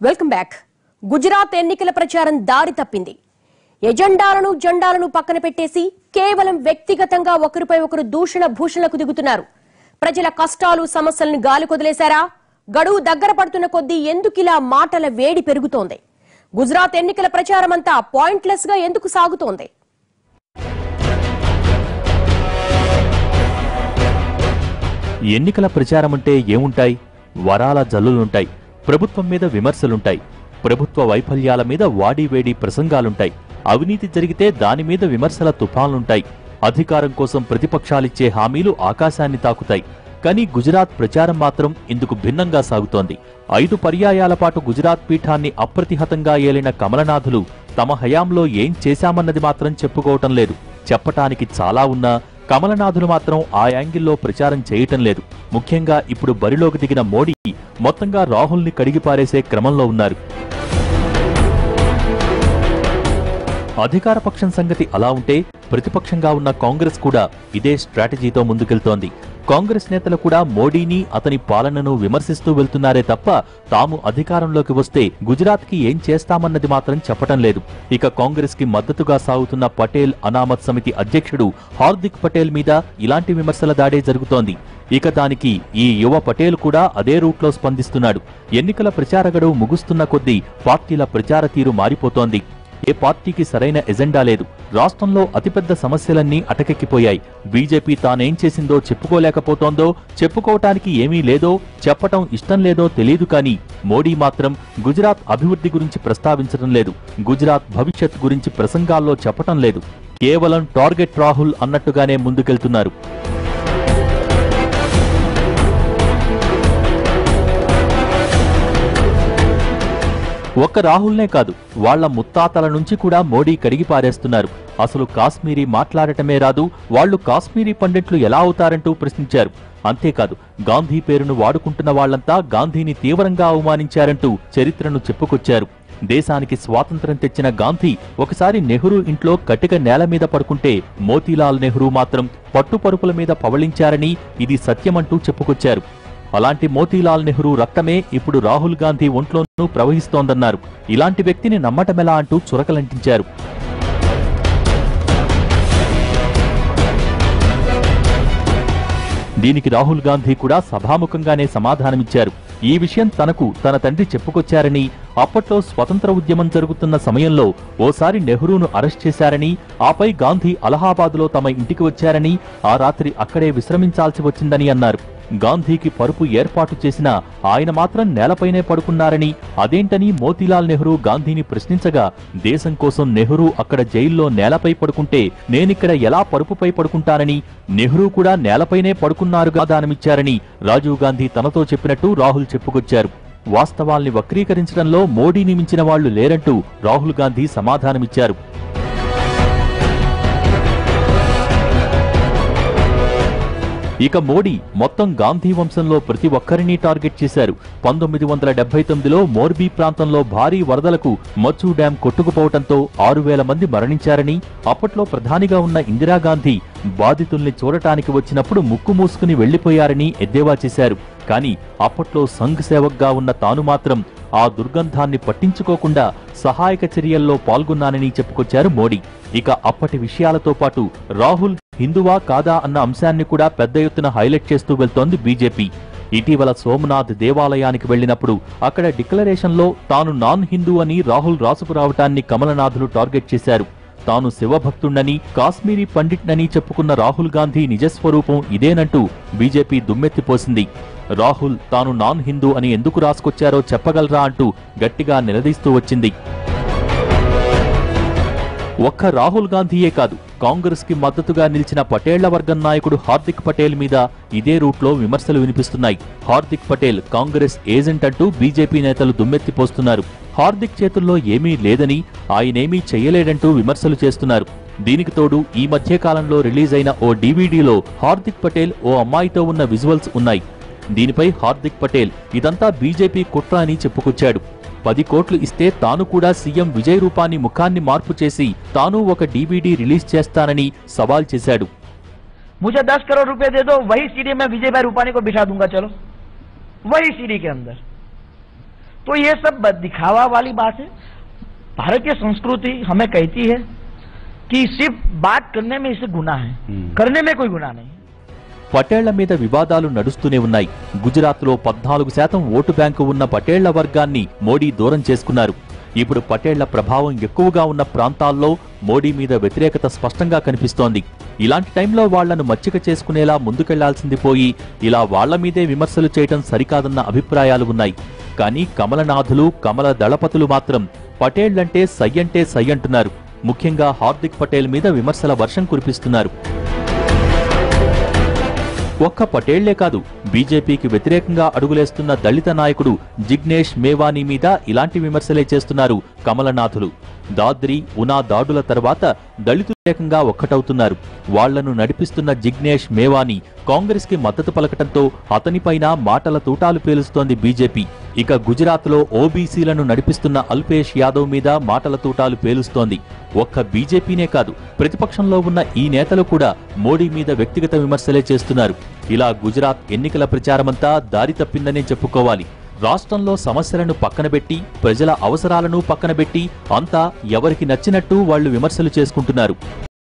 Welcome back Gujarat ఎన్నికల ప్రచారం దారి తప్పింది ఎజెండాలను జెండాలను పక్కన పెట్టేసి కేవలం వ్యక్తిగతంగా ఒకరిపై ఒకరు దూషణ భూషణలకు దిగుతున్నారు ప్రజల కష్టాలు సమస్యలను గాలి కొదిలేశారా గడువు దగ్గర పడుతున్న కొద్దీ ఎందుకిలా మాటల వేడి పెరుగుతోంది గుజరాత్ ఎన్నికల ప్రచారం అంతా పాయింట్లెస్ గా ఎందుకు సాగుతోంది ఎన్నికల ప్రచారమంటే ఏముంటాయి వరాల జల్లులుంటాయి ప్రభుత్వం మీద విమర్శలుంటాయి ప్రభుత్వ వైఫల్యాల మీద వాడివేడి ప్రసంగాలుంటాయి అవినీతి జరిగితే దాని మీద విమర్శల తుఫాన్లుంటాయి అధికారం కోసం ప్రతిపక్షాలిచ్చే హామీలు ఆకాశాన్ని తాకుతాయి కానీ గుజరాత్ ప్రచారం మాత్రం ఇందుకు భిన్నంగా సాగుతోంది ఐదు పర్యాయాల పాటు గుజరాత్ పీఠాన్ని అప్రతిహతంగా ఏలిన కమలనాథులు తమ హయాంలో ఏం చేశామన్నది మాత్రం చెప్పుకోవటం లేదు చెప్పటానికి చాలా ఉన్నా కమలనాథులు మాత్రం ఆ యాంగిల్లో ప్రచారం చేయటం లేదు ముఖ్యంగా ఇప్పుడు బరిలోకి దిగిన మోడీ మొత్తంగా రాహుల్ని కడిగిపారేసే క్రమంలో ఉన్నారు అధికార పక్షం సంగతి అలా ఉంటే ప్రతిపక్షంగా ఉన్న కాంగ్రెస్ కూడా ఇదే స్ట్రాటజీతో ముందుకెళ్తోంది కాంగ్రెస్ నేతలు కూడా మోడీని అతని పాలనను విమర్శిస్తూ వెళ్తున్నారే తప్ప తాము అధికారంలోకి వస్తే గుజరాత్ కి ఏం చేస్తామన్నది మాత్రం చెప్పటం లేదు ఇక కాంగ్రెస్ కి మద్దతుగా సాగుతున్న పటేల్ అనామత్ సమితి అధ్యక్షుడు హార్దిక్ పటేల్ మీద ఇలాంటి విమర్శల దాడే జరుగుతోంది ఇక దానికి ఈ యువ పటేల్ కూడా అదే రూట్లో స్పందిస్తున్నాడు ఎన్నికల ప్రచార గడువు ముగుస్తున్న కొద్దీ పార్టీల ప్రచార తీరు మారిపోతోంది ఏ పార్టీకి సరైన ఎజెండా లేదు రాష్ట్రంలో అతిపెద్ద సమస్యలన్నీ అటకెక్కిపోయాయి బీజేపీ తానేం చేసిందో చెప్పుకోలేకపోతోందో చెప్పుకోవటానికి ఏమీ లేదో చెప్పటం ఇష్టం లేదో తెలియదు కానీ మోడీ మాత్రం గుజరాత్ అభివృద్ధి గురించి ప్రస్తావించడం లేదు గుజరాత్ భవిష్యత్ గురించి ప్రసంగాల్లో చెప్పటం లేదు కేవలం టార్గెట్ రాహుల్ అన్నట్టుగానే ముందుకెళ్తున్నారు ఒక్క రాహుల్నే కాదు వాళ్ళ ముత్తాతల నుంచి కూడా మోడీ కడిగి పారేస్తున్నారు అసలు కాశ్మీరీ మాట్లాడటమే రాదు వాళ్ళు కాశ్మీరీ పండిట్లు ఎలా అవుతారంటూ ప్రశ్నించారు అంతేకాదు గాంధీ పేరును వాడుకుంటున్న వాళ్లంతా గాంధీని తీవ్రంగా అవమానించారంటూ చరిత్రను చెప్పుకొచ్చారు దేశానికి స్వాతంత్రం తెచ్చిన గాంధీ ఒకసారి నెహ్రూ ఇంట్లో కటిక నేల మీద పడుకుంటే మోతీలాల్ నెహ్రూ మాత్రం పట్టుపరుపుల మీద పవళించారని ఇది సత్యమంటూ చెప్పుకొచ్చారు అలాంటి మోతీలాల్ నెహ్రూ రక్తమే ఇప్పుడు రాహుల్ గాంధీ ఒంట్లోనూ ప్రవహిస్తోందన్నారు ఇలాంటి వ్యక్తిని నమ్మటమెలా అంటూ చురకలంటించారు దీనికి రాహుల్ గాంధీ కూడా సభాముఖంగానే సమాధానమిచ్చారు ఈ విషయం తనకు తన తండ్రి చెప్పుకొచ్చారని అప్పట్లో స్వతంత్ర ఉద్యమం జరుగుతున్న సమయంలో ఓసారి నెహ్రూను అరెస్ట్ చేశారని ఆపై గాంధీ అలహాబాద్లో తమ ఇంటికి వచ్చారని ఆ రాత్రి అక్కడే విశ్రమించాల్సి వచ్చిందని అన్నారు గాంధీకి పరుపు ఏర్పాటు చేసినా ఆయన మాత్రం నేలపైనే పడుకున్నారని అదేంటని మోతీలాల్ నెహ్రూ గాంధీని ప్రశ్నించగా దేశం కోసం నెహ్రూ అక్కడ జైల్లో నేలపై పడుకుంటే నేనిక్కడ ఎలా పరుపుపై పడుకుంటానని నెహ్రూ కూడా నేలపైనే పడుకున్నారుగా దానమిచ్చారని రాజీవ్ గాంధీ తనతో చెప్పినట్టు రాహుల్ చెప్పుకొచ్చారు వాస్తవాల్ని వక్రీకరించడంలో మోడీని మించిన వాళ్లు లేరంటూ రాహుల్ గాంధీ సమాధానమిచ్చారు ఇక మోడీ మొత్తం గాంధీ వంశంలో ప్రతి ఒక్కరినీ టార్గెట్ చేశారు పంతొమ్మిది వందల డెబ్బై తొమ్మిదిలో మోర్బీ ప్రాంతంలో భారీ వరదలకు మచ్చు డ్యాం కొట్టుకుపోవడంతో ఆరు వేల మంది మరణించారని అప్పట్లో ప్రధానిగా ఉన్న ఇందిరాగాంధీ బాధితుల్ని చూడటానికి వచ్చినప్పుడు ముక్కు మూసుకుని వెళ్లిపోయారని ఎద్దేవా చేశారు కానీ అప్పట్లో సంఘ్ సేవక్గా ఉన్న తాను మాత్రం ఆ దుర్గంధాన్ని పట్టించుకోకుండా సహాయక చర్యల్లో పాల్గొన్నానని చెప్పుకొచ్చారు మోడీ ఇక అప్పటి విషయాలతో పాటు రాహుల్ హిందువా కాదా అన్న అంశాన్ని కూడా పెద్ద ఎత్తున హైలైట్ చేస్తూ వెళ్తోంది బీజేపీ ఇటీవల సోమనాథ్ దేవాలయానికి వెళ్లినప్పుడు అక్కడ డిక్లరేషన్లో తాను నాన్ హిందూ అని రాహుల్ రాసుకురావటాన్ని కమలనాథులు టార్గెట్ చేశారు తాను శివభక్తుణ్ణని కాశ్మీరీ పండిట్నని చెప్పుకున్న రాహుల్ గాంధీ నిజస్వరూపం ఇదేనంటూ బీజేపీ దుమ్మెత్తిపోసింది రాహుల్ తాను నాన్ హిందూ అని ఎందుకు రాసుకొచ్చారో చెప్పగలరా అంటూ గట్టిగా నిలదీస్తూ వచ్చింది ఒక్క రాహుల్ గాంధీయే కాదు కాంగ్రెస్ కి మద్దతుగా నిలిచిన పటేళ్ల వర్గం నాయకుడు హార్దిక్ పటేల్ మీద ఇదే రూట్లో విమర్శలు వినిపిస్తున్నాయి హార్దిక్ పటేల్ కాంగ్రెస్ ఏజెంట్ అంటూ బీజేపీ నేతలు దుమ్మెత్తిపోస్తున్నారు హార్దిక్ చేతుల్లో ఏమీ లేదని ఆయనేమీ చెయ్యలేడంటూ విమర్శలు చేస్తున్నారు దీనికి తోడు ఈ మధ్య కాలంలో రిలీజ్ అయిన ఓ డీవీడీలో హార్దిక్ పటేల్ ఓ అమ్మాయితో ఉన్న విజువల్స్ ఉన్నాయి దీనిపై హార్దిక్ పటేల్ ఇదంతా బీజేపీ కుట్ర అని చెప్పుకొచ్చాడు పది కోట్లు ఇస్తే తాను కూడా సీఎం విజయ్ రూపాని ముఖాన్ని మార్పు చేసి తాను ఒక డీవీడీ రిలీజ్ చేస్తానని సవాల్ చేశాడు मुझे दस करोड़ रुपए दे दो वही सीढ़ी में विजय भाई रूपानी को बिठा दूंगा चलो वही सीढ़ी के अंदर तो ये सब दिखावा वाली बात है भारतीय संस्कृति हमें कहती है कि सिर्फ बात करने में इसे गुना है हम्म। करने में कोई गुना नहीं పటేళ్ల మీద వివాదాలు నడుస్తూనే ఉన్నాయి గుజరాత్లో పద్నాలుగు శాతం ఓటు బ్యాంకు ఉన్న పటేళ్ల వర్గాన్ని మోడీ దూరం చేసుకున్నారు ఇప్పుడు పటేళ్ల ప్రభావం ఎక్కువగా ఉన్న ప్రాంతాల్లో మోడీ మీద వ్యతిరేకత స్పష్టంగా కనిపిస్తోంది ఇలాంటి టైంలో వాళ్లను మచ్చిక చేసుకునేలా ముందుకెళ్లాల్సింది పోయి ఇలా వాళ్ల మీదే విమర్శలు చేయటం సరికాదన్న అభిప్రాయాలు ఉన్నాయి కానీ కమలనాథులు కమల దళపతులు మాత్రం పటేళ్లంటే సయ్యంటే సయ్యంటున్నారు ముఖ్యంగా హార్దిక్ పటేల్ మీద విమర్శల వర్షం కురిపిస్తున్నారు ఒక్క పటేళ్లే కాదు బీజేపీకి వ్యతిరేకంగా అడుగులేస్తున్న దళిత నాయకుడు జిగ్నేష్ మేవానీ మీద ఇలాంటి విమర్శలే చేస్తున్నారు కమలనాథులు దాద్రి ఉనా దాడుల తర్వాత దళితులు వ్యతిరేకంగా ఒక్కటవుతున్నారు వాళ్లను నడిపిస్తున్న జిగ్నేష్ మేవానీ కాంగ్రెస్ కి మద్దతు పలకటంతో అతనిపైన మాటల తూటాలు పేలుస్తోంది బీజేపీ ఇక గుజరాత్లో ఓబీసీలను నడిపిస్తున్న అల్పేష్ యాదవ్ మీద మాటల తూటాలు పేలుస్తోంది ఒక్క బీజేపీనే కాదు ప్రతిపక్షంలో ఉన్న ఈ నేతలు కూడా మోడీ మీద వ్యక్తిగత విమర్శలే చేస్తున్నారు ఇలా గుజరాత్ ఎన్నికల ప్రచారమంతా దారి తప్పిందనే చెప్పుకోవాలి రాష్ట్రంలో సమస్యలను పక్కనబెట్టి ప్రజల అవసరాలను పక్కనబెట్టి అంతా ఎవరికి నచ్చినట్టు వాళ్లు విమర్శలు చేసుకుంటున్నారు